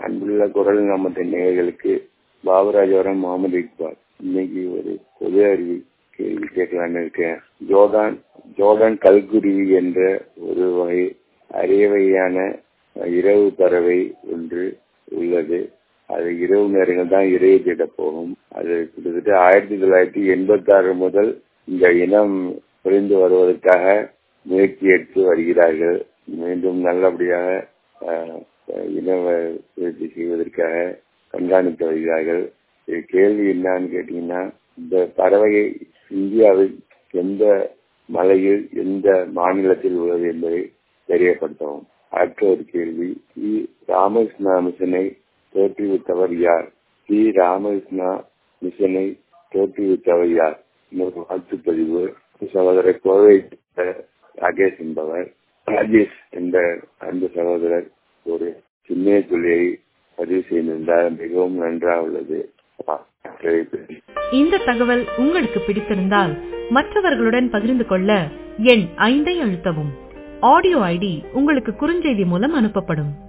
அன்புள்ள குரல் நமது நேயர்களுக்கு பாபராஜவரம் முகமது இக்பால் இன்னைக்கு ஒரு பொது அறிவு கேள்வி கேட்கலான்னு இருக்கேன் ஜோர்டான் ஜோர்டான் கல்குருவி என்ற ஒரு வகை அரிய வகையான இரவு பறவை ஒன்று உள்ளது அது இரவு நேரங்கள் தான் இறையை தேட போகும் அது கிட்டத்தட்ட ஆயிரத்தி தொள்ளாயிரத்தி எண்பத்தி ஆறு முதல் இந்த இனம் குறைந்து வருவதற்காக முயற்சி எடுத்து வருகிறார்கள் மீண்டும் நல்லபடியாக இன உற்பத்தி செய்வதற்காக கண்காணித்து வருகிறார்கள் இது கேள்வி என்னன்னு கேட்டீங்கன்னா இந்த பறவையை இந்தியாவில் எந்த மலையில் எந்த மாநிலத்தில் உள்ளது என்பதை தெரியப்படுத்தவும் அடுத்த ஒரு கேள்வி ஸ்ரீ ராமகிருஷ்ணா மிஷனை தோற்றுவித்தவர் யார் ஸ்ரீ ராமகிருஷ்ணா மிஷனை தோற்றுவித்தவர் யார் இன்னொரு வாழ்த்துப்பதிவு சகோதரர் கோவை ராகேஷ் என்பவர் ராஜேஷ் என்ற அன்பு சகோதரர் ஒரு சின்ன துளியை பதிவு செய்திருந்தால் மிகவும் நன்றாக உள்ளது இந்த தகவல் உங்களுக்கு பிடித்திருந்தால் மற்றவர்களுடன் பகிர்ந்து கொள்ள எண் ஐந்தை அழுத்தவும் ஆடியோ ஐடி உங்களுக்கு குறுஞ்செய்தி மூலம் அனுப்பப்படும்